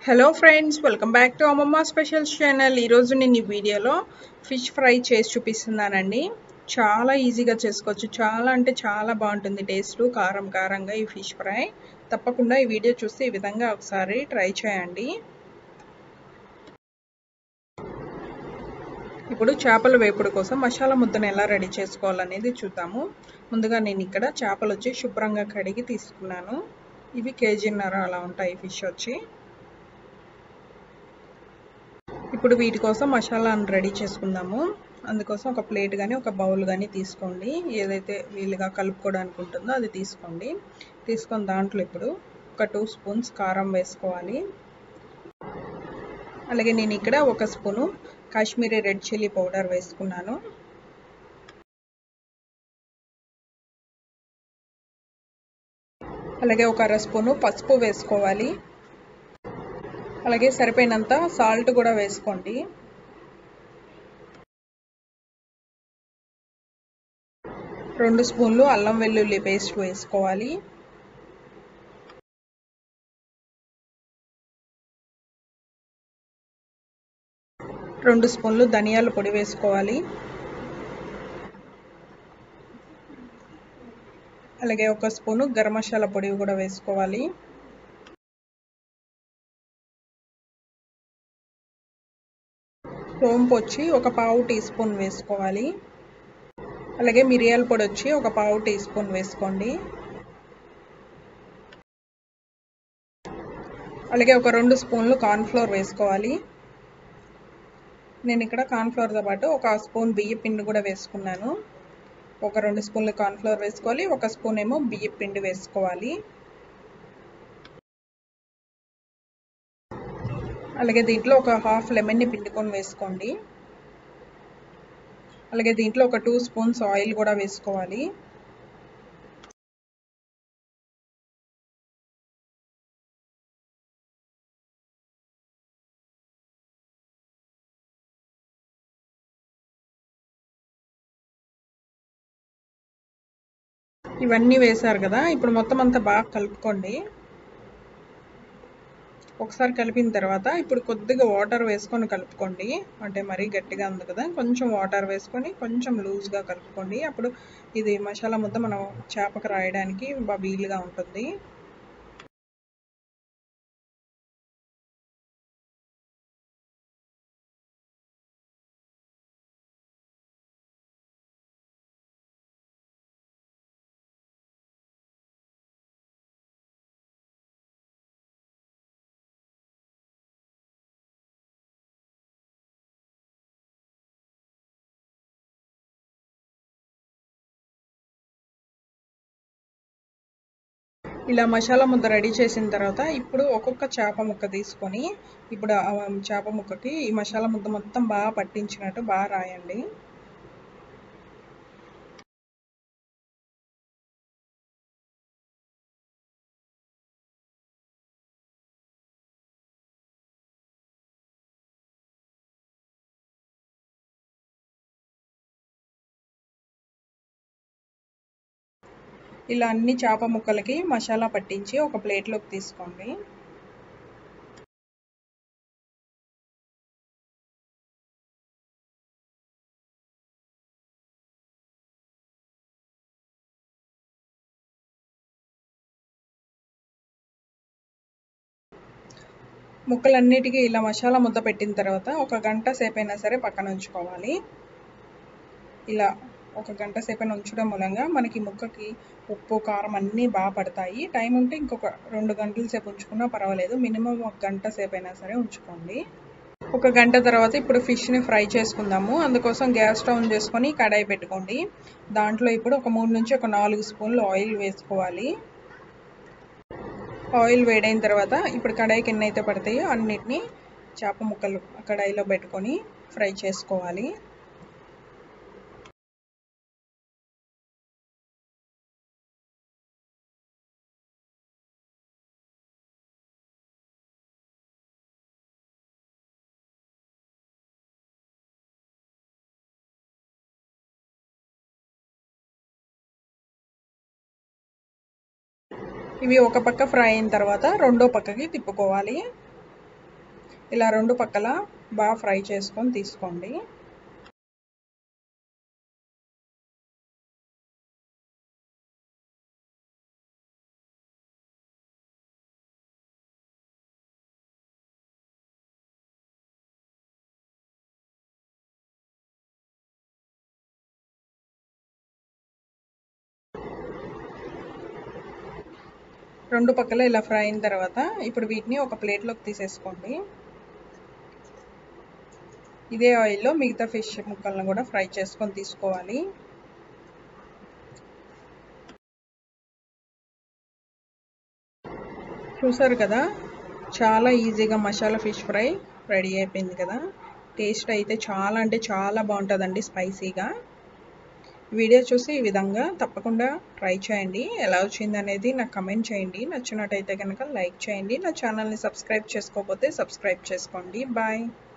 hello friends welcome back to Ammamma specials channel ఈరోజు నేను ఈ వీడియోలో ఫిష్ ఫ్రై చేసి చూపిస్తున్నానండి చాలా ఈజీగా చేసుకోవచ్చు చాలా అంటే చాలా బాగుంటుంది టేస్ట్ కారం కారంగా ఈ ఫిష్ ఫ్రై తప్పకుండా ఈ వీడియో చూస్తే ఈ విధంగా ఒకసారి ట్రై చేయండి ఇప్పుడు చేపల వేపుడు కోసం మసాలా ముద్దను ఎలా రెడీ చేసుకోవాలనేది చూద్దాము ముందుగా నేను ఇక్కడ చేపలు వచ్చి శుభ్రంగా కడిగి తీసుకున్నాను ఇవి కేజీన్నర అలా ఉంటాయి ఫిష్ వచ్చి ఇప్పుడు వీటి కోసం మసాలాను రెడీ చేసుకుందాము అందుకోసం ఒక ప్లేట్ కానీ ఒక బౌల్ కానీ తీసుకోండి ఏదైతే వీలుగా కలుపుకోవడానికి ఉంటుందో అది తీసుకోండి తీసుకొని దాంట్లో ఇప్పుడు ఒక టూ స్పూన్స్ కారం వేసుకోవాలి అలాగే నేను ఇక్కడ ఒక spoon Kashmiri red chilli powder వేసుకున్నాను అలాగే ఒక అర స్పూను పసుపు వేసుకోవాలి అలాగే సరిపోయినంత సాల్ట్ కూడా వేసుకోండి రెండు స్పూన్లు అల్లం వెల్లుల్లి పేస్ట్ వేసుకోవాలి రెండు స్పూన్లు ధనియాల పొడి వేసుకోవాలి అలాగే ఒక స్పూను గరం మసాలా పొడి కూడా వేసుకోవాలి సోంపు వచ్చి ఒక పావు టీ స్పూన్ వేసుకోవాలి అలాగే మిరియాల పొడి వచ్చి ఒక పావు టీ స్పూన్ వేసుకోండి అలాగే ఒక రెండు స్పూన్లు కార్న్ఫ్లోర్ వేసుకోవాలి నేను ఇక్కడ కార్న్ఫ్లోర్తో పాటు ఒక స్పూన్ బియ్య పిండి కూడా వేసుకున్నాను ఒక రెండు స్పూన్లు కార్న్ఫ్లోర్ వేసుకోవాలి ఒక స్పూన్ ఏమో బియ్య పిండి వేసుకోవాలి అలాగే దీంట్లో ఒక హాఫ్ లెమన్ని పిండుకొని వేసుకోండి అలాగే దీంట్లో ఒక టూ స్పూన్స్ ఆయిల్ కూడా వేసుకోవాలి ఇవన్నీ వేశారు కదా ఇప్పుడు మొత్తం అంతా బాగా కలుపుకోండి ఒకసారి కలిపిన తర్వాత ఇప్పుడు కొద్దిగా వాటర్ వేసుకొని కలుపుకోండి అంటే మరీ గట్టిగా ఉంది కదా కొంచెం వాటర్ వేసుకొని కొంచెం లూజ్గా కలుపుకోండి అప్పుడు ఇది మసాలా ముద్ద మనం చేపకు రాయడానికి బాగా వీలుగా ఉంటుంది ఇలా మసాలా ముద్ద రెడీ చేసిన తర్వాత ఇప్పుడు ఒక్కొక్క చేప ముక్క తీసుకొని ఇప్పుడు చేప ముక్కకి ఈ మసాలా ముద్ద మొత్తం బాగా పట్టించినట్టు బాగా రాయండి ఇలా అన్ని చేప ముక్కలకి మసాలా పట్టించి ఒక ప్లేట్లోకి తీసుకోండి ముక్కలన్నిటికీ ఇలా మసాలా ముద్ద పెట్టిన తర్వాత ఒక గంట సేపు అయినా సరే పక్కన ఉంచుకోవాలి ఇలా ఒక గంట సేపు ఉంచడం మూలంగా మనకి ముక్కకి ఉప్పు కారం అన్నీ బాగా పడతాయి టైం ఉంటే ఇంకొక రెండు గంటల సేపు ఉంచుకున్నా పర్వాలేదు మినిమం ఒక గంట సేపు అయినా సరే ఉంచుకోండి ఒక గంట తర్వాత ఇప్పుడు ఫిష్ని ఫ్రై చేసుకుందాము అందుకోసం గ్యాస్ స్టవ్ చేసుకొని కడాయి పెట్టుకోండి దాంట్లో ఇప్పుడు ఒక మూడు నుంచి ఒక నాలుగు స్పూన్లు ఆయిల్ వేసుకోవాలి ఆయిల్ వేడైన తర్వాత ఇప్పుడు కడాయికి ఎన్ని అయితే పడతాయో అన్నిటినీ చేప ముక్కలు కడాయిలో పెట్టుకొని ఫ్రై చేసుకోవాలి ఇవి ఒక పక్క ఫ్రై అయిన తర్వాత రెండో పక్కకి తిప్పుకోవాలి ఇలా రెండు పక్కల బాగా ఫ్రై చేసుకొని తీసుకోండి రెండు పక్కల ఇలా ఫ్రై అయిన తర్వాత ఇప్పుడు వీటిని ఒక ప్లేట్లోకి తీసేసుకోండి ఇదే ఆయిల్లో మిగతా ఫిష్ ముక్కలను కూడా ఫ్రై చేసుకొని తీసుకోవాలి చూసారు కదా చాలా ఈజీగా మసాలా ఫిష్ ఫ్రై రెడీ అయిపోయింది కదా టేస్ట్ అయితే చాలా అంటే చాలా బాగుంటుందండి స్పైసీగా వీడియో చూసి ఈ విధంగా తప్పకుండా ట్రై చేయండి ఎలా వచ్చింది అనేది నాకు కమెంట్ చేయండి నచ్చినట్టయితే కనుక లైక్ చేయండి నా ఛానల్ని సబ్స్క్రైబ్ చేసుకోకపోతే సబ్స్క్రైబ్ చేసుకోండి బాయ్